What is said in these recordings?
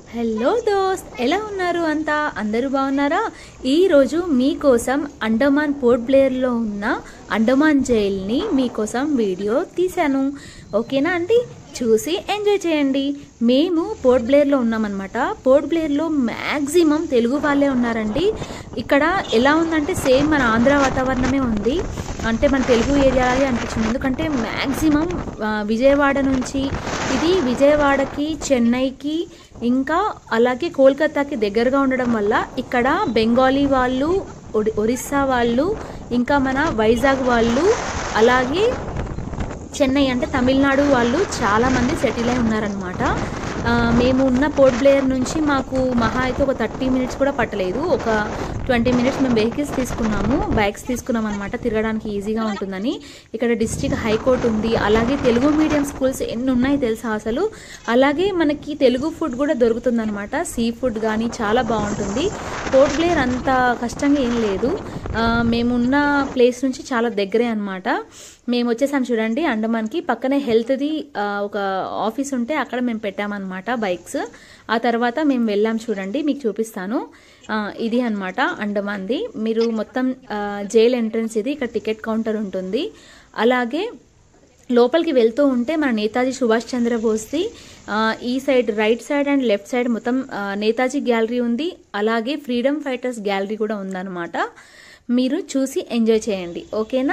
Hello దోస్త్ ఎలా ఉన్నారు అంతా అందరూ బాగున్నారా ఈరోజు మీకోసం అండమాన్ పోర్ట్ బ్లేయర్లో ఉన్న అండమాన్ జైల్ని మీకోసం వీడియో తీశాను ఓకేనా అండి చూసి ఎంజాయ్ చేయండి మేము పోర్ట్ బ్లేయర్లో ఉన్నామన్నమాట పోర్ట్ బ్లేయర్లో మ్యాక్సిమం తెలుగు వాళ్ళే ఉన్నారండి ఇక్కడ ఎలా ఉందంటే సేమ్ మన ఆంధ్ర వాతావరణమే ఉంది అంటే మన తెలుగు ఏరియాలే అనిపించింది ఎందుకంటే మ్యాక్సిమం విజయవాడ నుంచి ఇది విజయవాడకి చెన్నైకి ఇంకా అలాగే కోల్కతాకి దగ్గరగా ఉండడం వల్ల ఇక్కడ బెంగాలీ వాళ్ళు ఒడి ఒరిస్సా వాళ్ళు ఇంకా మన వైజాగ్ వాళ్ళు అలాగే చెన్నై అంటే తమిళనాడు వాళ్ళు చాలామంది సెటిల్ అయి ఉన్నారనమాట మేము ఉన్న పోర్ట్ బ్లేయర్ నుంచి మాకు మహా అయితే ఒక థర్టీ మినిట్స్ కూడా పట్టలేదు ఒక ట్వంటీ మినిట్స్ మేము వెహికల్స్ తీసుకున్నాము బైక్స్ తీసుకున్నాం అనమాట తిరగడానికి ఈజీగా ఉంటుందని ఇక్కడ డిస్ట్రిక్ట్ హైకోర్టు ఉంది అలాగే తెలుగు మీడియం స్కూల్స్ ఎన్ని ఉన్నాయి తెలుసా అసలు అలాగే మనకి తెలుగు ఫుడ్ కూడా దొరుకుతుందన్నమాట సీ ఫుడ్ కానీ చాలా బాగుంటుంది పోర్ట్ బ్లేయర్ అంత కష్టంగా ఏం లేదు ఆ, మేమున్న ప్లేస్ నుంచి చాలా దగ్గరే అనమాట మేము వచ్చేసాం చూడండి అండమాన్కి పక్కనే హెల్త్ది ఆ, ఒక ఆఫీస్ ఉంటే అక్కడ మేము పెట్టామన్నమాట బైక్స్ ఆ తర్వాత మేము వెళ్ళాం చూడండి మీకు చూపిస్తాను ఆ, ఇది అన్నమాట అండమాన్ది మీరు మొత్తం ఆ, జైల్ ఎంట్రన్స్ ఇది ఇక్కడ టికెట్ కౌంటర్ ఉంటుంది అలాగే లోపలికి వెళ్తూ ఉంటే మన నేతాజీ సుభాష్ చంద్రబోస్ది ఆ, ఈ side right side and left side మొత్తం ఆ, నేతాజీ గ్యాలరీ ఉంది అలాగే ఫ్రీడమ్ ఫైటర్స్ గ్యాలరీ కూడా ఉందన్నమాట మీరు చూసి ఎంజాయ్ చేయండి ఓకేనా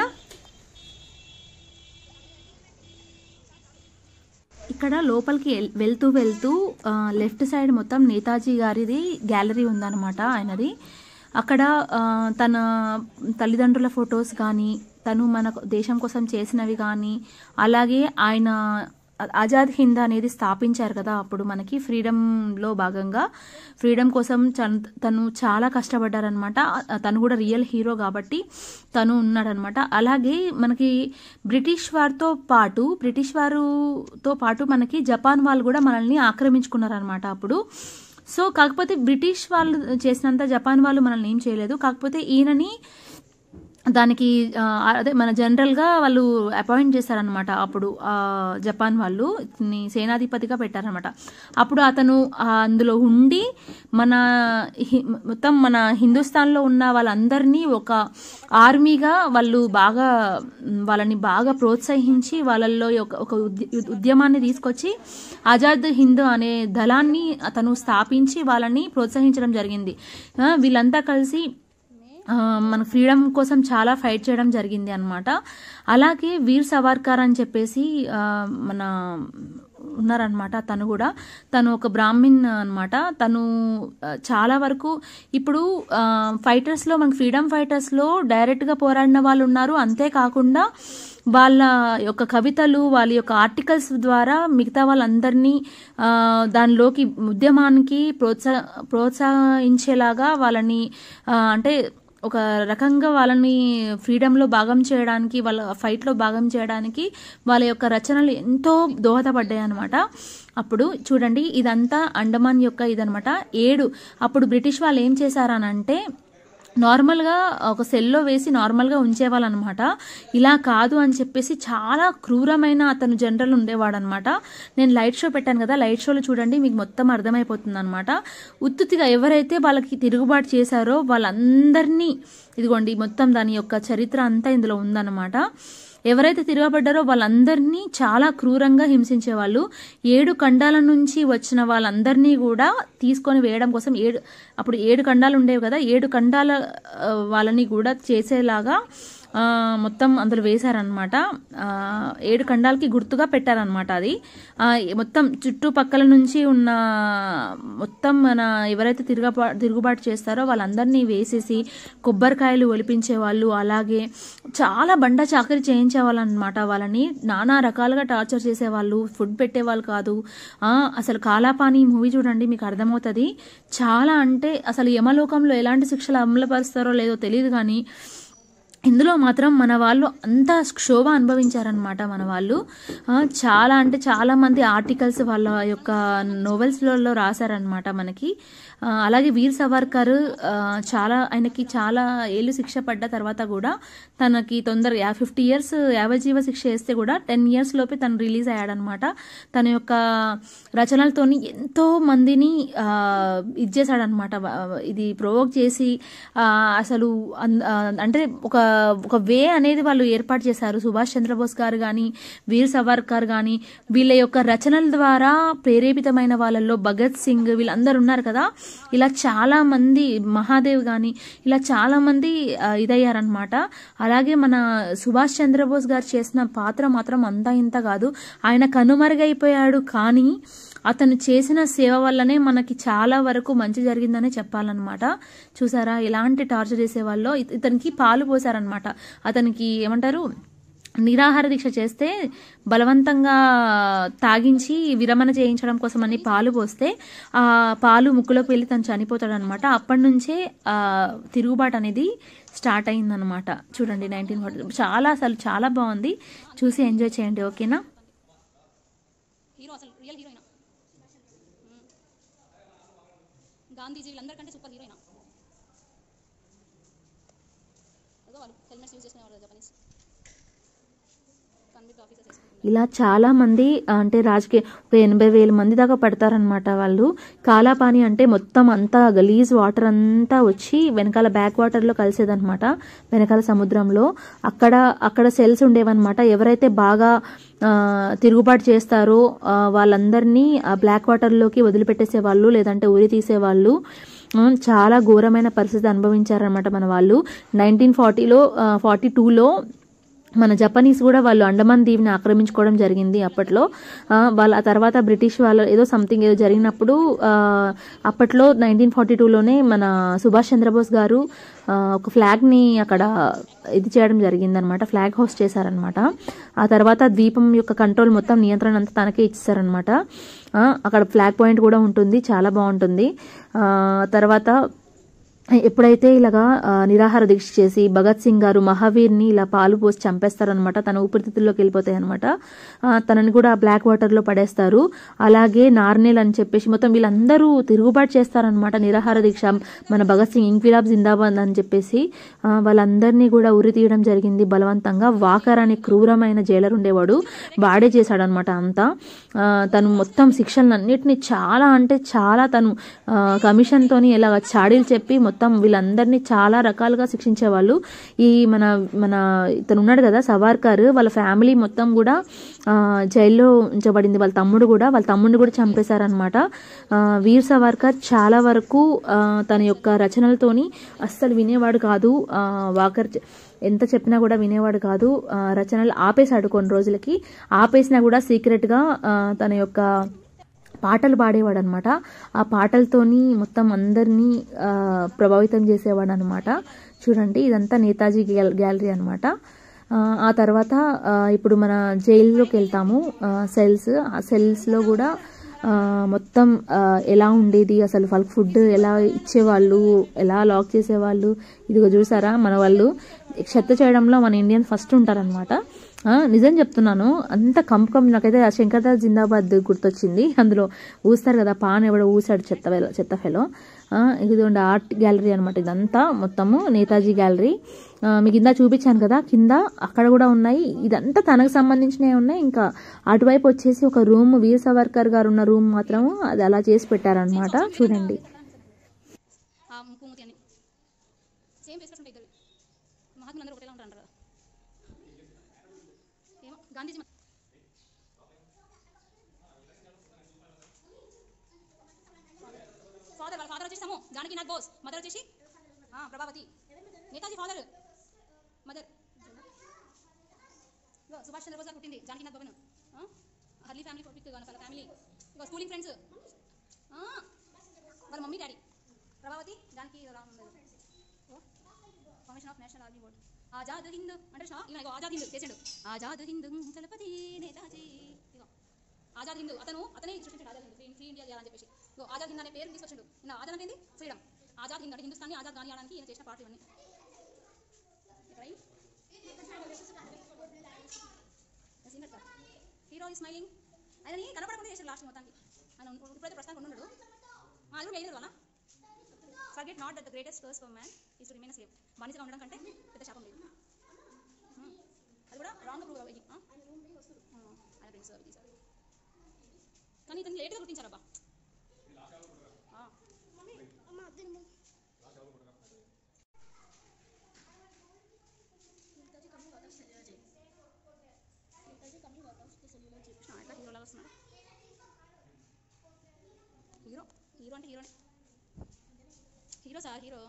ఇక్కడ లోపలికి ఎల్- వెళ్తూ వెళ్తూ ఆ, లెఫ్ట్ సైడ్ మొత్తం నేతాజీ గారిది గ్యాలరీ ఉందన్నమాట ఆయనది అక్కడ ఆ, తన తల్లిదండ్రుల ఫొటోస్ కానీ తను మన దేశం కోసం చేసినవి కానీ అలాగే ఆయన ఆజాద్ హింద్ అనేది స్థాపించారు కదా అప్పుడు మనకి ఫ్రీడమ్లో భాగంగా ఫ్రీడమ్ కోసం చన్- తను చాలా కష్టపడ్డారనమాట తను కూడా రియల్ హీరో కాబట్టి తను ఉన్నాడనమాట అలాగే మనకి బ్రిటిష్ వారితో పాటు బ్రిటిష్ వారుతో పాటు మనకి జపాన్ వాళ్ళు కూడా మనల్ని ఆక్రమించుకున్నారనమాట అప్పుడు సో కాకపోతే బ్రిటిష్ వాళ్ళు చేసినంత జపాన్ వాళ్ళు మనల్ని ఏం చేయలేదు కాకపోతే ఈయనని దానికి ఆ, అదే మన జనరల్గా వాళ్ళు అపాయింట్ చేశారనమాట అప్పుడు ఆ, జపాన్ వాళ్ళు ఇతన్ని సేనాధిపతిగా పెట్టారనమాట అప్పుడు అతను ఆ, అందులో ఉండి మన హి- మొత్తం మన హిందుస్థాన్లో ఉన్న వాళ్ళందరినీ ఒక ఆర్మీగా వాళ్ళు బాగా మ్, వాళ్ళని బాగా ప్రోత్సహించి వాళ్ళల్లో ఒక ఒక ఉద్య- ఉద్యమాన్ని తీసుకొచ్చి ఆజాద్ హింద్ అనే దళాన్ని అతను స్థాపించి వాళ్ళని ప్రోత్సహించడం జరిగింది ఆ, వీళ్ళంతా కలిసి ఆ, మన ఫ్రీడమ్ కోసం చాలా ఫైట్ చేయడం జరిగింది అనమాట అలాగే వీర్ సవార్కర్ అని చెప్పేసి ఆ, మన ఉన్నారనమాట తను కూడా తను ఒక బ్రాహ్మిన్ అనమాట తను ఆ, చాలా వరకు ఇప్పుడు ఆ, ఫైటర్స్లో మన ఫ్రీడమ్ ఫైటర్స్లో డైరెక్ట్గా పోరాడిన వాళ్ళు ఉన్నారు అంతేకాకుండా వాళ్ళ యొక్క కవితలు వాళ్ళ యొక్క ఆర్టికల్స్ ద్వారా మిగతా వాళ్ళందరినీ ఆ, దానిలోకి ఉద్యమానికి ప్రోత్సా ప్రోత్సహించేలాగా వాళ్ళని ఆ, అంటే ఒక రకంగా వాళ్ళని ఫ్రీడంలో భాగం చేయడానికి వాళ్ళ ఫైట్లో భాగం చేయడానికి వాళ్ళ యొక్క రచనలు ఎంతో దోహదపడ్డాయి అనమాట అప్పుడు చూడండి ఇదంతా అండమాన్ యొక్క ఇదనమాట ఏడు అప్పుడు బ్రిటిష్ వాళ్ళు ఏం చేశారనంటే నార్మల్గా ఒక సెల్లో వేసి నార్మల్గా ఉంచేవాళ్ళు అనమాట ఇలా కాదు అని చెప్పేసి చాలా క్రూరమైన అతను జనరల్ ఉండేవాడు అనమాట నేను లైట్ షో పెట్టాను కదా లైట్ షోలో చూడండి మీకు మొత్తం అర్థమైపోతుంది అనమాట ఉత్తుతిగా ఎవరైతే వాళ్ళకి తిరుగుబాటు చేశారో వాళ్ళందరినీ ఇదిగోండి మొత్తం దాని యొక్క చరిత్ర అంతా ఇందులో ఉందన్నమాట ఎవరైతే తిరగబడ్డారో వాళ్ళందరినీ చాలా క్రూరంగా హింసించేవాళ్ళు ఏడు ఖండాల నుంచి వచ్చిన వాళ్ళందరినీ కూడా తీసుకొని వేయడం కోసం ఏడు అప్పుడు ఏడు ఖండాలు ఉండేవి కదా ఏడు ఖండాల ఆ, వాళ్ళని కూడా చేసేలాగా ఆ, మొత్తం అందులో వేశారనమాట ఆ, ఏడు ఖండాలకి గుర్తుగా పెట్టారనమాట అది ఆ, మొత్తం చుట్టుపక్కల నుంచి ఉన్న మొత్తం మన ఎవరైతే తిరగబా తిరుగుబాటు చేస్తారో వాళ్ళందరినీ వేసేసి కొబ్బరికాయలు ఒలిపించే వాళ్ళు అలాగే చాలా బండ చాకరీ చేయించేవాళ్ళు అనమాట వాళ్ళని నానా రకాలుగా టార్చర్ చేసేవాళ్ళు ఫుడ్ పెట్టేవాళ్ళు కాదు ఆ, అసలు కాలాపాని మూవీ చూడండి మీకు అర్థమవుతుంది చాలా అంటే అసలు యమలోకంలో ఎలాంటి శిక్షలు అమలుపరుస్తారో లేదో తెలియదు కానీ ఇందులో మాత్రం మన వాళ్ళు అంత క్షోభ అనుభవించారనమాట మన వాళ్ళు ఆ, చాలా అంటే చాలా మంది ఆర్టికల్స్ వాళ్ళ యొక్క నోవెల్స్లలో రాశారనమాట మనకి ఆ, అలాగే వీర్ సవర్కర్ ఆ, చాలా ఆయనకి చాలా ఏళ్ళు శిక్ష పడ్డ తర్వాత కూడా తనకి తొందరగా ఫిఫ్టీ ఇయర్స్ యావజీవ శిక్ష వేస్తే కూడా టెన్ ఇయర్స్ లోపే తను రిలీజ్ అయ్యాడనమాట తన యొక్క రచనలతోని ఎంతో మందిని ఆ, ఇది చేశాడనమాట ఇది ప్రొవోక్ చేసి ఆ, అసలు అన్- ఆ, అంటే ఒక ఒక వే అనేది వాళ్ళు ఏర్పాటు చేశారు సుభాష్ చంద్రబోస్ గారు కానీ వీర్ సవర్కర్ కానీ వీళ్ళ యొక్క రచనల ద్వారా ప్రేరేపితమైన వాళ్ళల్లో భగత్ సింగ్ వీళ్ళందరూ ఉన్నారు కదా ఇలా చాలా మంది మహాదేవ్ కానీ ఇలా చాలా మంది ఆ, ఇదయ్యారనమాట అలాగే మన సుభాష్ చంద్రబోస్ గారు చేసిన పాత్ర మాత్రం అంతా ఇంత కాదు ఆయన కనుమరుగైపోయాడు కానీ అతను చేసిన సేవ వల్లనే మనకి చాలా వరకు మంచి జరిగిందనే చెప్పాలన్నమాట చూసారా ఎలాంటి టార్చర్ చేసేవాళ్ళో ఇత- ఇతనికి పాలు పోసారనమాట అతనికి ఏమంటారు నిరాహార దీక్ష చేస్తే బలవంతంగా తాగించి విరమణ చేయించడం కోసం అని పాలు పోస్తే ఆ పాలు ముక్కులోకి వెళ్ళి తను చనిపోతాడనమాట అప్పటి నుంచే ఆ తిరుగుబాటు అనేది స్టార్ట్ అయిందనమాట చూడండి నైన్టీన్ ఫార్టీ చాలా అసలు చాలా బాగుంది చూసి ఎంజాయ్ చేయండి ఓకేనా హీరో అసలు రియల్ హీరోయినా గాంధీజీ వీళ్ళందరికంటే సూపర్ హీరోయినా అదో వాళ్ళు హెల్మెట్స్ యూజ్ చేసుకునేవాళ్ళు జపనీస్ కన్విక్ట్ ఆఫీసర్స్ వేసుకుంటారు ఇలా చాలా మంది అంటే రాజకీయ ఒక ఎనభై వేల మంది దాకా పడతారనమాట వాళ్ళు కాలాపాని అంటే మొత్తం అంతా గలీజ్ వాటర్ అంతా వచ్చి వెనకాల బ్యాక్ వాటర్లో కలిసేదనమాట వెనకాల సముద్రంలో అక్కడ అక్కడ సెల్స్ ఉండేవన్నమాట ఎవరైతే బాగా ఆ, తిరుగుబాటు చేస్తారో ఆ, వాళ్ళందరినీ ఆ బ్లాక్ వాటర్లోకి వదిలిపెట్టేసే వాళ్ళు లేదంటే ఉరి తీసేవాళ్ళు ఆ, చాలా ఘోరమైన పరిస్థితి అనుభవించారనమాట మన వాళ్ళు నైన్టీన్ ఫార్టీలో ఫార్టీ టూలో మన జపనీస్ కూడా వాళ్ళు అండమాన్ దీవిని ఆక్రమించుకోవడం జరిగింది అప్పట్లో ఆ, వాళ్ళ ఆ తర్వాత బ్రిటిష్ వాళ్ళ ఏదో సంథింగ్ ఏదో జరిగినప్పుడు ఆ, అప్పట్లో నైన్టీన్ ఫార్టీ టూలోనే మన సుభాష్ చంద్రబోస్ గారు ఆ, ఒక ఫ్లాగ్ని అక్కడ ఇది చేయడం జరిగిందనమాట ఫ్లాగ్ హోస్ట్ చేశారనమాట ఆ తర్వాత ద్వీపం యొక్క కంట్రోల్ మొత్తం నియంత్రణ అంతా తనకే ఇచ్చారనమాట అక్కడ ఫ్లాగ్ పాయింట్ కూడా ఉంటుంది చాలా బాగుంటుంది ఆ, తర్వాత ఎప్పుడైతే ఇలాగా ఆ, నిరాహార దీక్ష చేసి భగత్ సింగ్ గారు మహావీర్ని ఇలా పాలు పోసి చంపేస్తారనమాట తన ఊపిరితిత్తుల్లోకి వెళ్ళిపోతాయి అనమాట తనని కూడా బ్లాక్ వాటర్లో పడేస్తారు అలాగే నార్నేల్ అని చెప్పేసి మొత్తం వీళ్ళందరూ తిరుగుబాటు చేస్తారనమాట నిరాహార దీక్ష మన భగత్ సింగ్ ఇంక్విలాబ్ జిందాబాద్ అని చెప్పేసి ఆ, వాళ్ళందరినీ కూడా ఉరి తీయడం జరిగింది బలవంతంగా వాకర్ అనే క్రూరమైన జైలర్ ఉండేవాడు వాడే చేశాడనమాట అంతా ఆ, తను మొత్తం శిక్షలన్నిటిని చాలా అంటే చాలా తను ఆ, కమిషన్తోని ఇలా చాడీలు చెప్పి మొత్తం వీళ్ళందరినీ చాలా రకాలుగా శిక్షించేవాళ్ళు ఈ మన మన ఇతను ఉన్నాడు కదా సవార్కర్ వాళ్ళ ఫ్యామిలీ మొత్తం కూడా ఆ, జైల్లో ఉంచబడింది వాళ్ళ తమ్ముడు కూడా వాళ్ళ తమ్ముడిని కూడా చంపేశారనమాట ఆ, వీర్ సవార్కర్ చాలా వరకు ఆ, తన యొక్క రచనలతోని అస్సలు వినేవాడు కాదు ఆ, వాకర్ చె- ఎంత చెప్పినా కూడా వినేవాడు కాదు ఆ, రచనలు ఆపేశాడు కొన్ని రోజులకి ఆపేసినా కూడా సీక్రెట్గా ఆ, తన యొక్క పాటలు పాడేవాడు అనమాట ఆ పాటలతోని మొత్తం అందరినీ ఆ, ప్రభావితం చేసేవాడు అనమాట చూడండి ఇదంతా నేతాజీ గ్యాల గ్యాలరీ అనమాట ఆ తర్వాత ఆ, ఇప్పుడు మన జైల్లోకి వెళ్తాము సెల్స్ ఆ సెల్స్లో కూడా ఆ, మొత్తం ఆ, ఎలా ఉండేది అసలు వాళ్ళకి ఫుడ్ ఎలా ఇచ్చేవాళ్ళు ఎలా లాక్ చేసేవాళ్ళు ఇదిగో చూసారా మన వాళ్ళు చెత్త చేయడంలో మన ఇండియన్స్ ఫస్ట్ ఉంటారనమాట ఆ, నిజం చెప్తున్నాను అంత కంపకం నాకైతే ఆ శంకర్దాస్ జిందాబాద్ గుర్తొచ్చింది అందులో ఊస్తారు కదా పాన్ ఎవడో ఊసాడు చెత్త ఫెలో చెత్త ఫెలో ఆ, ఇదిగోండి ఆర్ట్ గ్యాలరీ అనమాట ఇదంతా మొత్తము నేతాజీ గ్యాలరీ ఆ, మీకు ఇందా చూపించాను కదా కింద అక్కడ కూడా ఉన్నాయి ఇదంతా తనకు సంబంధించినవి ఉన్నాయి ఇంకా అటువైపు వచ్చేసి ఒక రూమ్ వీర్ సవర్కర్ గారు ఉన్న రూమ్ మాత్రము అది అలా చేసి పెట్టారనమాట చూడండి ఆ ముక్కు మూతి అన్ని సేమ్ ఫేస్ ఉంటాయి ఇద్దరు మహాత్ములు అందరూ ఒకటేలా ఉంటారు అంటారు ఏమో గాంధీజీ మ- ఫాదర్ వాళ్ళ ఫాదర్ వచ్చేసి సమో జానకినాథ్ బోస్ మదర్ వచ్చేసి ఆ, ప్రభావతి నేతాజీ ఫాదర్ మదర్ ఇగో సుభాష్ చంద్రబోస్ గారు పుట్టింది జానకినాథ్ భవన్ ఆ? హర్లీ ఫ్యామిలీ పిక్ వాళ్ళ ఫ్యామిలీ ఇగో స్కూలింగ్ ఫ్రెండ్స్ వాళ్ళ mummy daddy Prabhavati Janaki Ram foundation of national army board Azad Hind అంటే షా ఈయన ఇగో ఆజాద్ హింద్ చేసాడు ఆజాద్ హింద్ చలపతి నేతాజీ ఇగో ఆజాద్ హింద్ అతను అతనే సృష్టించాడు Azad Hind free free India చేయాలని చెప్పేసి ఇగో ఆజాద్ హింద్ అనే పేరు తీసుకొచ్చాడు ఈయన ఆజాద్ అంటే ఫ్రీడమ్ ఆజాద్ హింద్ అంటే హిందుస్థాన్ని ఆజాద్ కానియడానికి ఈయన చేసిన పార్టీ ఇవన్నీ ఇక్కడ హీరో ఈ స్మైలింగ్ ఆయన కనపడకుండా చేశారు లాస్ట్ మొత్తానికి ఆయన ఉన్- ఇప్పుడైతే ప్రస్తుతానికి ఉన్నాడు అది కూడా వేయలేదు వల్ల forget not that the greatest curse for man is to remain same బానిసగా ఉండడం కంటే పెద్ద శాపం లేదు Hmm. అది కూడా రాంగ్ ప్రూవ్ అయ్యి ఆ? ఆ, ఆయన ఫ్రెండ్స్ అవి తీశారు కానీ ఇతను లేట్గా గుర్తించారబ్బా ఆ. కృష్ణ ఎట్లా హీరోలాగా వస్తున్నాడు హీరో హీరో అంటే హీరోనే hero sir hero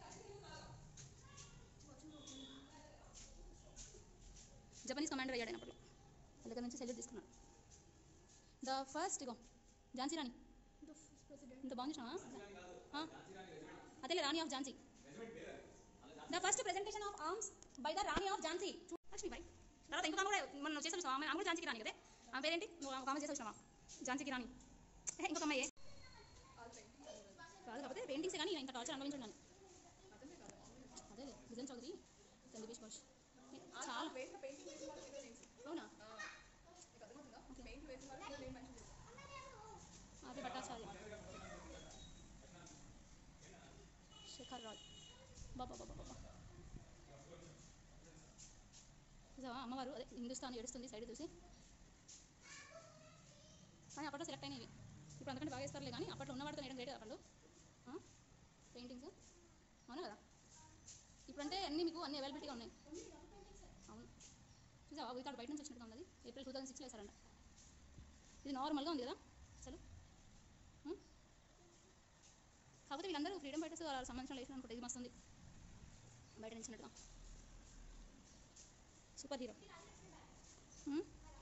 Japanese commander అయ్యాడు అయినప్పుడు వాళ్ళ దగ్గర నుంచి సెల్యూట్ తీసుకున్నాడు ద ఫస్ట్ ఇగో ఝాన్సీ రాణి ఇంత బాగుంది చూసినావా? ఆ అదే Rani of Jhansi the first presentation of arms by the Rani of Jhansi Lakshmi Bai తర్వాత ఇంకొక ఆమె కూడా మనం చేసాం చూసావా? ఆమె ఆమె కూడా ఝాన్సీకి రాణి కదే ఆమె పేరేంటి నువ్వు ఒక ఆమె చేసావు చూసినావా ఝాన్సీకి రాణి ఏ, ఇంకొక అమ్మాయి కాదు కాకపోతే పెయింటింగ్స్ కానీ ఇంత టార్చర్ అనుభవించున్నాను అదే విజయన్ చౌదరి చంద్రబీష్ ఘోష్ చాలా అవునా అదే భట్టాచార్య శేఖర్ రాయ్ బాబా బాబా బాబా చూసావా అమ్మవారు అదే హిందుస్థాన్ ఏడుస్తుంది సైడ్ చూసి కానీ అప్పట్లో సెలెక్ట్ అయినవి ఇప్పుడు అంతకంటే బాగా ఇస్తారులే కానీ అప్పట్లో ఉన్నవాడితో వేయడం గ్రేట్ అప్పట్లో పెయింటింగ్స్ అవునా కదా ఇప్పుడంటే అన్నీ మీకు అన్ని అవైలబిలిటీగా ఉన్నాయి అవును చూసావా వీతాడు బయట నుంచి వచ్చినట్టుగా ఉన్నది ఏప్రిల్ టూ థౌసండ్ సిక్స్లో వేసారంట ఇది నార్మల్గా ఉంది కదా అసలు ఉం? కాకపోతే వీళ్ళందరూ ఫ్రీడమ్ ఫైటర్స్ వాళ్ళకి సంబంధించిన లేచిన అనుకుంటే ఇది మస్తు ఉంది బయట నిలిచినట్టుగా సూపర్ హీరో ఉం?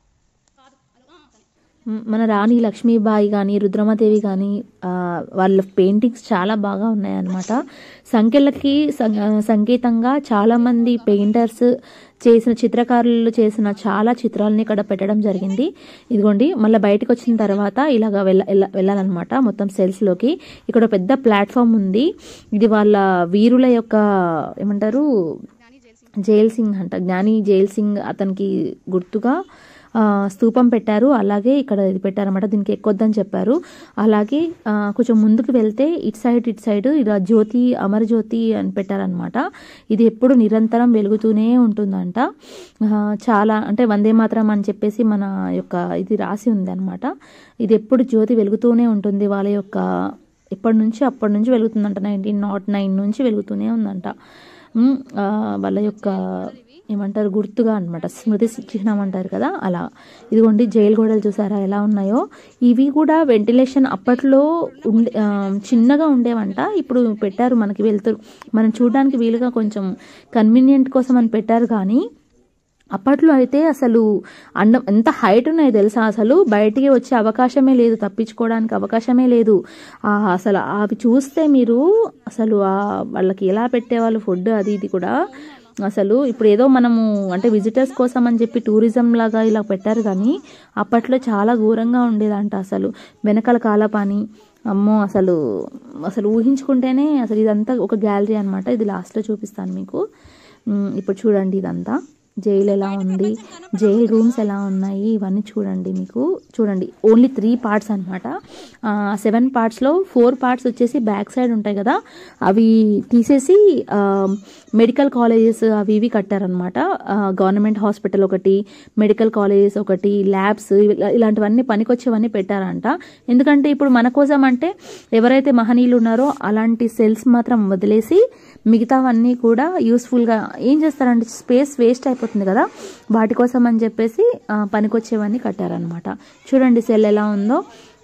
కాదు అలా ఆ, తనే మ్, మన రాణి లక్ష్మీబాయి కానీ రుద్రమాదేవి కానీ ఆ, వాళ్ళ పెయింటింగ్స్ చాలా బాగా ఉన్నాయన్నమాట సంఖ్యలకి సం- ఆ, సంకేతంగా చాలామంది పెయింటర్స్ చేసిన చిత్రకారులు చేసిన చాలా చిత్రాలని ఇక్కడ పెట్టడం జరిగింది ఇదిగోండి మళ్ళీ బయటకు వచ్చిన తర్వాత ఇలాగ వెళ్ళ వెళ్ళ- వెళ్ళాలన్నమాట మొత్తం సెల్స్లోకి ఇక్కడ ఒక పెద్ద ప్లాట్ఫామ్ ఉంది ఇది వాళ్ళ వీరుల యొక్క ఏమంటారు జ్ఞాని జైల్ సింగ్ జైల్ సింగ్ అంట జ్ఞాని జైల్ సింగ్ అతనికి గుర్తుగా ఆ, స్తూపం పెట్టారు అలాగే ఇక్కడ ఇది పెట్టారన్నమాట దీనికి ఎక్కొద్దని చెప్పారు అలాగే ఆ, కొంచెం ముందుకు వెళ్తే ఇటు సైడ్ ఇటు సైడ్ ఇలా జ్యోతి అమరజ్యోతి అని పెట్టారనమాట ఇది ఎప్పుడు నిరంతరం వెలుగుతూనే ఉంటుందంట ఆ, చాలా అంటే వందే మాత్రం అని చెప్పేసి మన యొక్క ఇది రాసి ఉంది అనమాట ఇది ఎప్పుడు జ్యోతి వెలుగుతూనే ఉంటుంది వాళ్ళ యొక్క ఎప్పటి నుంచి అప్పటి నుంచి వెలుగుతుందంట నైన్టీన్ నాట్ నైన్ నుంచి వెలుగుతూనే ఉందంట ఉమ్, ఆ, వాళ్ళ యొక్క ఏమంటారు గుర్తుగా అనమాట స్మృతి చిహ్నం అంటారు కదా అలా ఇదిగోండి జైలు గోడలు చూసారా ఎలా ఉన్నాయో ఇవి కూడా వెంటిలేషన్ అప్పట్లో ఉండే ఆ, చిన్నగా ఉండేవంట ఇప్పుడు పెట్టారు మనకి వెళ్తారు మనం చూడడానికి వీలుగా కొంచెం కన్వీనియంట్ కోసం అని పెట్టారు కానీ అప్పట్లో అయితే అసలు అండం ఎంత హైట్ ఉన్నాయి తెలుసా అసలు బయటికి వచ్చే అవకాశమే లేదు తప్పించుకోవడానికి అవకాశమే లేదు ఆ, అసలు అవి చూస్తే మీరు అసలు ఆ వాళ్ళకి ఎలా పెట్టేవాళ్ళు ఫుడ్ అది ఇది కూడా అసలు ఇప్పుడు ఏదో మనము అంటే విజిటర్స్ కోసం అని చెప్పి టూరిజం లాగా ఇలా పెట్టారు కానీ అప్పట్లో చాలా ఘోరంగా ఉండేదంట అసలు వెనకాల కాలపాని అమ్మో అసలు అసలు ఊహించుకుంటేనే అసలు ఇదంతా ఒక గ్యాలరీ అనమాట ఇది లాస్ట్లో చూపిస్తాను మీకు ఉమ్, ఇప్పుడు చూడండి ఇదంతా జైలు ఎలా ఉంది జైల్ రూమ్స్ ఎలా ఉన్నాయి ఇవన్నీ చూడండి మీకు చూడండి ఓన్లీ త్రీ పార్ట్స్ అనమాట సెవెన్ పార్ట్స్లో ఫోర్ పార్ట్స్ వచ్చేసి బ్యాక్ సైడ్ ఉంటాయి కదా అవి తీసేసి ఆ, మెడికల్ కాలేజెస్ అవి ఇవి కట్టారనమాట గవర్నమెంట్ హాస్పిటల్ ఒకటి మెడికల్ కాలేజెస్ ఒకటి ల్యాబ్స్ ఇలా- ఇలాంటివన్నీ పనికొచ్చేవన్నీ పెట్టారంట ఎందుకంటే ఇప్పుడు మన కోసం అంటే ఎవరైతే మహనీయులు ఉన్నారో అలాంటి సెల్స్ మాత్రం వదిలేసి మిగతావన్నీ కూడా యూస్ఫుల్గా ఏం చేస్తారంటే స్పేస్ వేస్ట్ అయిపోతుంది కదా వాటి కోసం అని చెప్పేసి ఆ, పనికొచ్చేవన్నీ కట్టారనమాట చూడండి సెల్ ఎలా ఉందో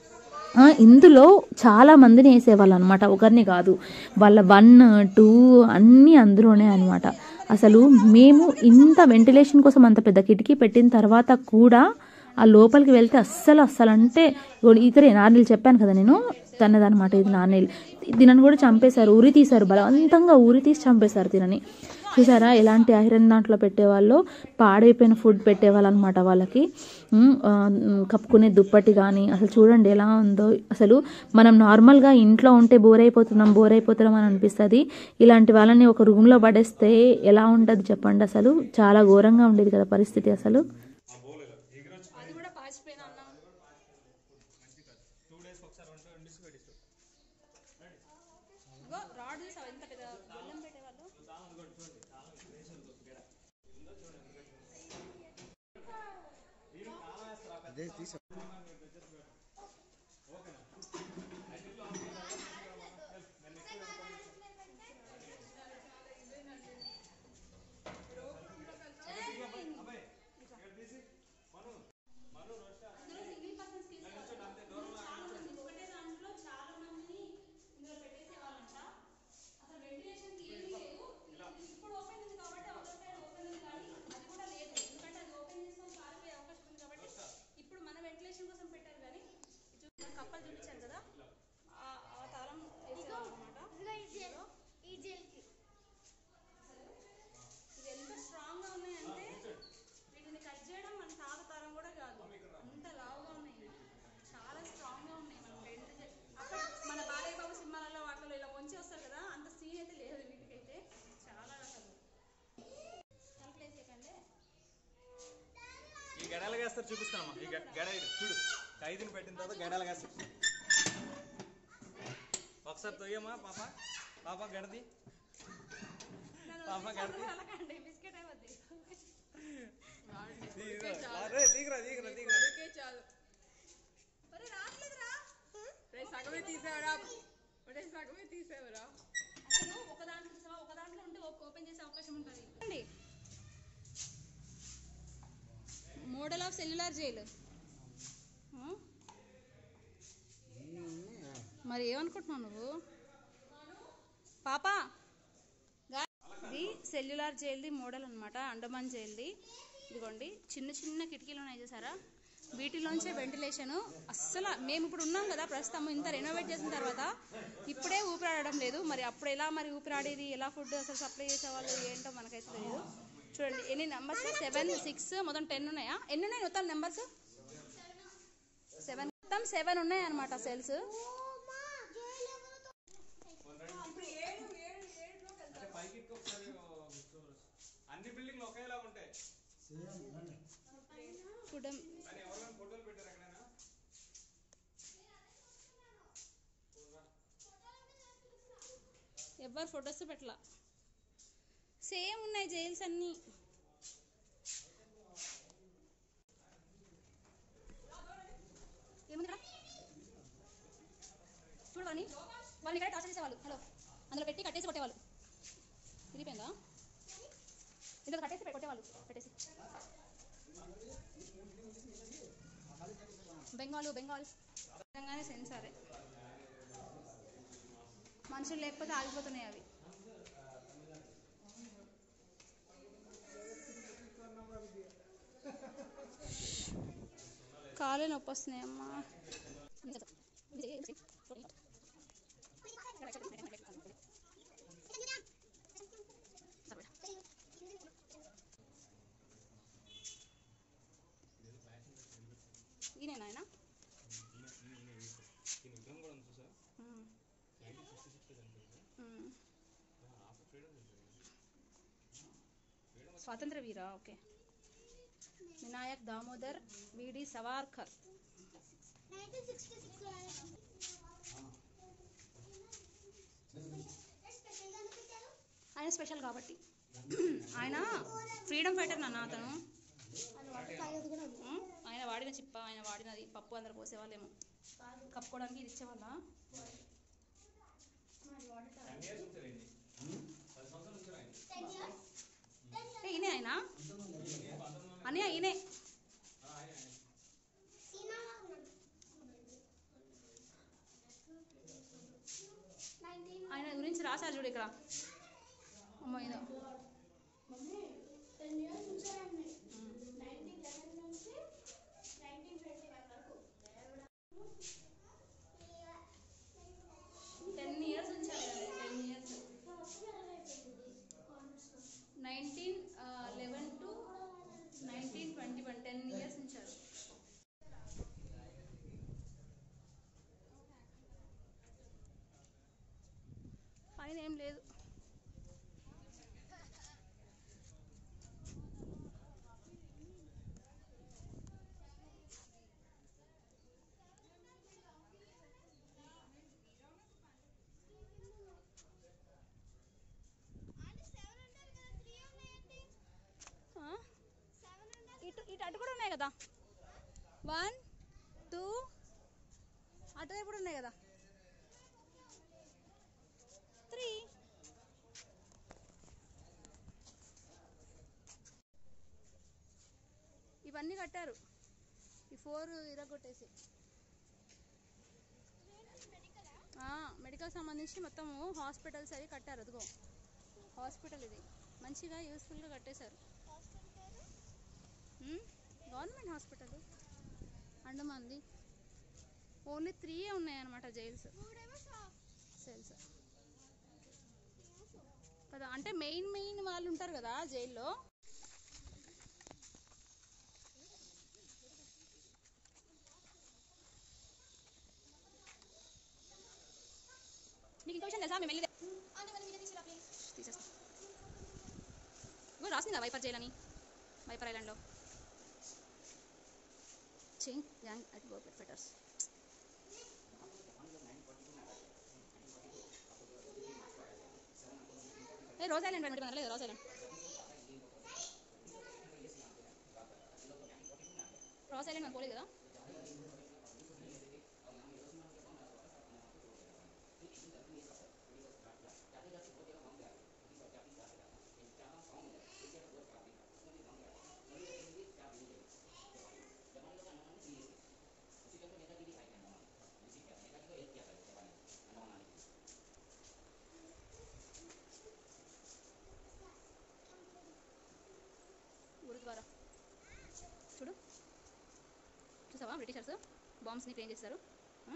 ఆ, ఇందులో చాలా మందిని వేసేవాళ్ళు అనమాట ఒకరిని కాదు వాళ్ళ వన్ టూ అన్నీ అందులోనే అనమాట అసలు మేము ఇంత వెంటిలేషన్ కోసం అంత పెద్ద కిటికీ పెట్టిన తర్వాత కూడా ఆ లోపలికి వెళ్తే అస్సలు అస్సలు అంటే ఇతరే నార్మల్ చెప్పాను కదా నేను తనదనమాట ఇది నాన్నెల్ దీనిని కూడా చంపేశారు ఉరి తీశారు బలవంతంగా ఉరి తీసి చంపేశారు దీనిని చూసారా ఎలాంటి ఐరన్ దాంట్లో పెట్టేవాళ్ళు పాడైపోయిన ఫుడ్ పెట్టేవాళ్ళు అనమాట వాళ్ళకి ఉమ్, ఆ, ఉమ్, కప్పుకునే దుప్పటి కానీ అసలు చూడండి ఎలా ఉందో అసలు మనం నార్మల్గా ఇంట్లో ఉంటే బోర్ అయిపోతున్నాం బోర్ అయిపోతున్నాం అని అనిపిస్తుంది ఇలాంటి వాళ్ళని ఒక రూమ్లో పడేస్తే ఎలా ఉంటుంది చెప్పండి అసలు చాలా ఘోరంగా ఉండేది కదా పరిస్థితి అసలు అది కూడా పాచిపోయిన అన్నం ఇగో రాడ్ చూసావా ఎంత పెద్ద బెల్లం పెట్టేవాళ్ళు ఇప్పుడు ఓపెన్ ఉంది కాబట్టి అవతల సైడ్ ఓపెన్ ఉంది కానీ అది కూడా లేదు ఎందుకంటే అది ఓపెన్ చేసుకొని పారిపోయే అవకాశం ఉంది కాబట్టి ఇప్పుడు మన వెంటిలేషన్ కోసం పెట్టారు కానీ చూ- కప్పలు చూపించారు కదా ఆ- ఆ తాళం వేసేవాళ్ళనమాట ఇది ఎంత స్ట్రాంగ్ గా ఉన్నాయంటే వీటిని కట్ చేయడం మన తాత తరం కూడా కాదు అంత లావుగా ఉన్నాయి చాలా స్ట్రాంగ్ గా ఉన్నాయి మనం బెండ్ చే- అక్కడ మన బాలయ్య బాబు సినిమాలలో వాటిలో ఇలా వంచి వస్తారు కదా అంత సీన్ అయితే లేదు వీటికైతే చాలా అసలు తలుపులు వేసేకండి ఈ గడాలు వేస్తారు చూపిస్తానమ్మా ఈ గ- గడ ఇది చూడు ఖైదీని పెట్టిన తర్వాత గడాలు వేస్తారు ఒకసారి తొయ్యమ్మా పాప పాప గడది పాప గడది అలాగండి బిస్కెట్ అయిపోద్ది తీగరా తీగరా తీగరా చాలు ఒరే రావట్లేదురా సగమే తీసేవరా ఒరే సగమే తీసేవరా అసలు ఒక దాంట్లో చూసావా ఒక దాంట్లో ఉంటే ఓపెన్ చేసే అవకాశం ఉంటుంది మోడల్ ఆఫ్ సెల్యులార్ జైలు మరి ఏమనుకుంటున్నావు నువ్వు పాపా గా- ఇది సెల్యులార్ జైల్ది మోడల్ అన్నమాట అండమాన్ జైల్ది ఇదిగోండి చిన్న చిన్న కిటికీలు ఉన్నాయి చూసారా వీటిలోంచే వెంటిలేషన్ అస్సలు మేము ఇప్పుడు ఉన్నాం కదా ప్రస్తుతం ఇంత రెనోవేట్ చేసిన తర్వాత ఇప్పుడే ఊపిరాడడం లేదు మరి అప్పుడు ఎలా మరి ఊపిరాడేది ఎలా ఫుడ్ అసలు సప్లై చేసేవాళ్ళు ఏంటో మనకైతే తెలియదు చూడండి ఎన్ని నెంబర్స్ సెవెన్ సిక్స్ మొత్తం టెన్ ఉన్నాయా ఎన్ని ఉన్నాయి మొత్తం నెంబర్స్ సెవెన్ మొత్తం సెవెన్ ఉన్నాయి అనమాట సెల్స్ పైకి ఎక్కువ ఒకసారి అన్ని బిల్డింగ్లు ఒకేలా ఉంటాయి ఫుడ్ కానీ ఎవరైనా ఫోటోలు పెట్టారు ఎక్కడైనా ఎవరు ఫొటోస్ పెట్టలా సేమ్ ఉన్నాయి జైల్స్ అన్నీ ఏముంది ఇక్కడ చూడు వాడిని వాళ్ళని ఇక్కడ టార్చర్ చేసేవాళ్ళు హలో అందులో పెట్టి కట్టేసి కొట్టేవాళ్ళు విరిపోయిందా ఇందులో కట్టేసి పె- కొట్టేవాళ్ళు పెట్టేసి బెంగాల్ బెంగాల్ నిజంగానే సెన్సారే మనుషులు లేకపోతే ఆగిపోతున్నాయి అవి కాలు నొప్పి వస్తున్నాయి అమ్మా ఈయన ఆయన స్వాతంత్ర వీరా ఓకే వినాయక్ దామోదర్ విడి సవార్కర్ ఆయన స్పెషల్ కాబట్టి ఆయన ఫ్రీడమ్ ఫైటర్ నాన్న అతను ఉం? ఆయన వాడిన చిప్ప ఆయన వాడినది పప్పు అందరు పోసేవాళ్ళేమో కప్పుకోవడానికి ఇది ఇచ్చేవాళ్ళ ఏ, ఈయనే ఆయన అని ఈయనే ఆయన గురించి రాశారు చూడు ఇక్కడ అమ్మో ఇదో పైన ఏం లేదు ఆ? ఇటు ఇటు అటు కూడా ఉన్నాయి కదా వన్ టూ అటువైపు కూడా ఉన్నాయి కదా త్రీ ఇవన్నీ కట్టారు ఈ ఫోర్ ఇరగొట్టేసి మెడికల్ సంబంధించి మొత్తము హాస్పిటల్స్ అవి కట్టారు అదిగో హాస్పిటల్ ఇది మంచిగా యూస్ఫుల్గా కట్టేశారు గవర్నమెంట్ హాస్పిటల్ అండమాన్ది ఓన్లీ త్రీ ఉన్నాయన్నమాట జైల్స్ సెల్స్ కదా అంటే మెయిన్ మెయిన్ వాళ్ళు ఉంటారు కదా జైల్లో నీకు ఇంకో విషయం తెలుసా మేము వెళ్ళి తీసేస్తాం ఇగో రాసింది కదా వైపర్ జైల్ అని వైపర్ ఐలాండ్లో chain gang at go fetters a Ross island పెట్టి లేదు రోజ్ ఐలాండ్ రోజ్ ఐలాండ్ మనం పోలేదు కదా గురుద్వారా చూడు చూసావా బ్రిటిషర్స్ బాంబ్స్ని ట్రైన్ చేస్తారు ఆ?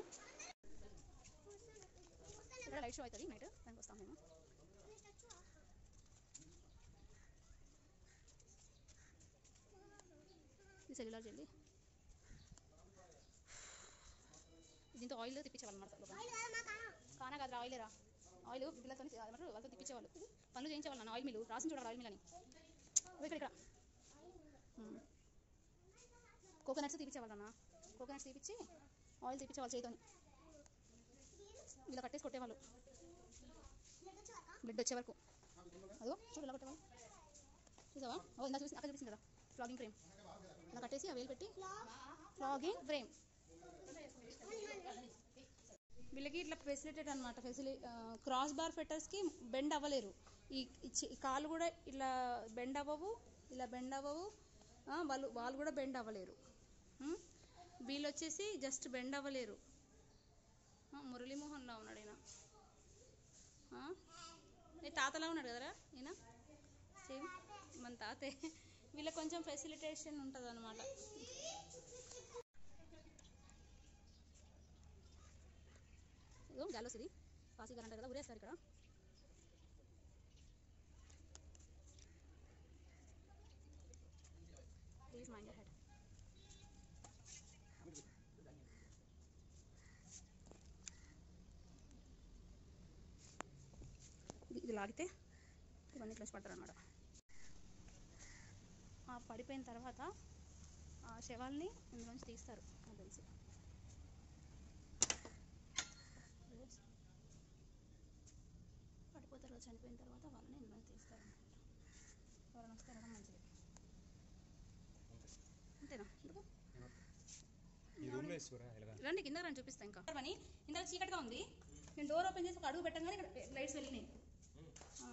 ఇక్కడ లైట్ షో అవుతుంది నైట్ దానికి వస్తాం మేము ఇది సెల్యులార్ జల్లి దీంతో ఆయిల్ తిప్పించేవాళ్ళు అనమాట కానా కాదు ఆయిల్ రా ఆయిల్ పిల్లలతో ఏమంటారు వాళ్ళతో తిప్పించేవాళ్ళు పనులు చేయించేవాళ్ళు నన్ను ఆయిల్ మిల్లు రాసిన చూడాలి ఆయిల్ మిల్ అని ఓ ఇక్కడ ఇక్కడ కోకోనట్స్ తీపిచ్చేవాళ్ళు అన్న కోకోనట్స్ తీపిచ్చి ఆయిల్ తీపిచ్చేవాళ్ళు చేతితోని ఇలా కట్టేసి కొట్టేవాళ్ళు బ్లడ్ వచ్చే వరకు అదిగో చూడు ఇలా కొట్టేవాళ్ళు చూసావా ఓ ఇందా చూసి అక్కడ చూపించింది కదా ఫ్లాగింగ్ ఫ్రేమ్ ఇలా కట్టేసి ఆ వేలు పెట్టి ఫ్లాగింగ్ ఫ్రేమ్ వీళ్ళకి ఇట్లా ఫెసిలిటేట్ అనమాట ఫెసిలి క్రాస్ బార్ ఫెటర్స్కి బెండ్ అవ్వలేరు ఈ ఈ చి- ఈ కాలు కూడా ఇలా బెండ్ అవ్వవు ఇలా బెండ్ అవ్వవు ఆ, వాళ్ళు వాళ్ళు కూడా బెండ్ అవ్వలేరు ఉం? వీళ్ళు వచ్చేసి జస్ట్ బెండ్ అవ్వలేరు ఆ, మురళీమోహన్లా ఉన్నాడు ఈయన ఆ? ఏ తాతలా ఉన్నాడు కదరా ఈయన సేమ్ మన తాతే వీళ్ళకి కొంచెం ఫెసిలిటేషన్ ఉంటుంది అనమాట ఇదిగో గాలోస్ ఇది పాసి గారు అంటారు కదా ఉరేస్తారు ఇక్కడ ప్లీజ్ మైండ్ హెడ్ ఇది లాగితే ఇవన్నీ ఇట్లా పడతారు అనమాట ఆ పడిపోయిన తర్వాత ఆ శవాల్ని ఇందులోంచి తీస్తారు నాకు తెలిసి పడిపోతారు కదా చనిపోయిన తర్వాత వాళ్ళని ఇందులో తీస్తారు ఎవరైనా వస్తే వెళ్ళడం మంచిది అంతేనా ఎందుకు ఈ రూమ్లో వేసుకోరా ఎలాగా రండి కింద రండి చూపిస్తా ఇంకా అని ఇందాక చీకటిగా ఉంది నేను డోర్ ఓపెన్ చేసి ఒక అడుగు పెట్టగానే ఇక్కడ లైట్స్ వెళ్ళినాయి ఆ.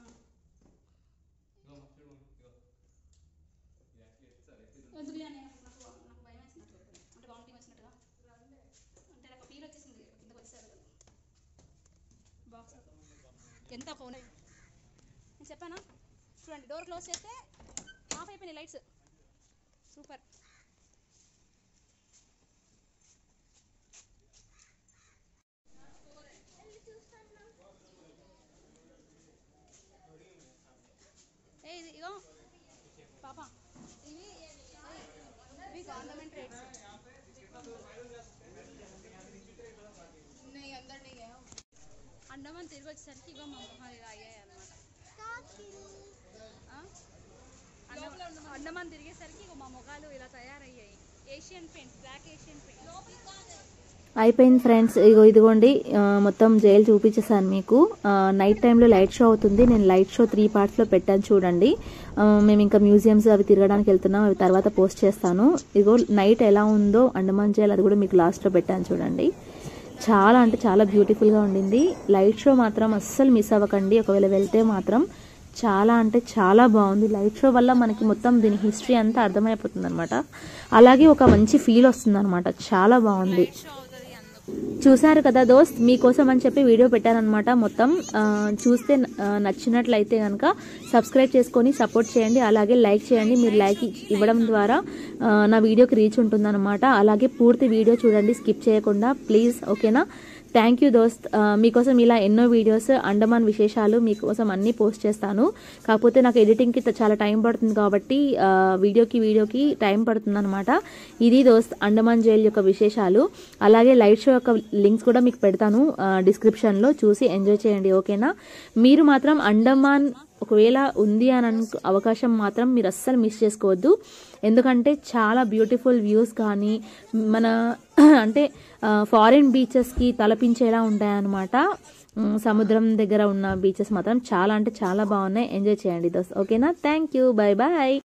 ఎందుకులే అని నాకు నాకు భయం వేసినట్టు అంటే వామిటింగ్ వచ్చినట్టుగా అంటే నాకు ఫీల్ వచ్చేసింది కిందకు వచ్చేసారు బాక్స్ ఎంత ఫోన్ నేను చెప్పానా చూడండి డోర్ క్లోజ్ చేస్తే ఆఫ్ అయిపోయినాయి లైట్స్ సూపర్ ఏ ఇది ఇగో పాప ఇవి ఇవి గవర్నమెంట్ రేట్స్ नहीं अंदर नहीं गया అండమాన్ అండమాన్ తిరిగి వచ్చేసరికి ఇగో మా మొహాలు ఇలా అయ్యాయి అనమాట అండమాన్ తిరిగేసరికి ఇగో మా మొఖాలు ఇలా తయారయ్యాయి Asian paints black Asian paint అయిపోయింది ఫ్రెండ్స్ ఇగో ఇదిగోండి ఆ, మొత్తం జైలు చూపించేసాను మీకు ఆ, నైట్ టైంలో లైట్ షో అవుతుంది నేను లైట్ షో త్రీ పార్ట్స్లో పెట్టాను చూడండి ఆ, మేము ఇంకా మ్యూజియంస్ అవి తిరగడానికి వెళ్తున్నాం అవి తర్వాత పోస్ట్ చేస్తాను ఇదిగో నైట్ ఎలా ఉందో అండమాన్ జైలు అది కూడా మీకు లాస్ట్లో పెట్టాను చూడండి చాలా అంటే చాలా బ్యూటిఫుల్గా ఉండింది లైట్ షో మాత్రం అస్సలు మిస్ అవ్వకండి ఒకవేళ వెళ్తే మాత్రం చాలా అంటే చాలా బాగుంది లైట్ షో వల్ల మనకి మొత్తం దీని హిస్టరీ అంతా అర్థమైపోతుంది అనమాట అలాగే ఒక మంచి ఫీల్ వస్తుంది అనమాట చాలా బాగుంది చూసారు కదా దోస్త్ మీకోసం అని చెప్పి వీడియో పెట్టారనమాట మొత్తం ఆ, చూస్తే ఆ, నచ్చినట్లయితే కనుక సబ్స్క్రైబ్ చేసుకొని సపోర్ట్ చేయండి అలాగే లైక్ చేయండి మీరు లైక్ ఇవ్వడం ద్వారా ఆ, నా వీడియోకి రీచ్ ఉంటుందన్నమాట అలాగే పూర్తి వీడియో చూడండి స్కిప్ చేయకుండా ప్లీజ్ ఓకేనా థ్యాంక్ యూ దోస్త్ ఆ, మీకోసం ఇలా ఎన్నో వీడియోస్ అండమాన్ విశేషాలు మీకోసం అన్నీ పోస్ట్ చేస్తాను కాకపోతే నాకు ఎడిటింగ్కి త- చాలా టైం పడుతుంది కాబట్టి ఆ, వీడియోకి వీడియోకి టైం పడుతుంది అనమాట ఇది దోస్త్ అండమాన్ జైల్ యొక్క విశేషాలు అలాగే లైట్ షో యొక్క లింక్స్ కూడా మీకు పెడతాను ఆ, డిస్క్రిప్షన్లో చూసి ఎంజాయ్ చేయండి ఓకేనా మీరు మాత్రం అండమాన్ ఒకవేళ ఉంది అని అనుకు అవకాశం మాత్రం మీరు అస్సలు మిస్ చేసుకోవద్దు ఎందుకంటే చాలా బ్యూటిఫుల్ వ్యూస్ కానీ మన అంటే ఫారిన్ బీచెస్కి తలపించేలా ఉంటాయన్నమాట ఉమ్, సముద్రం దగ్గర ఉన్న బీచెస్ మాత్రం చాలా అంటే చాలా బాగున్నాయి ఎంజాయ్ చేయండి దోస్ ఓకేనా థ్యాంక్ యూ బాయ్ బాయ్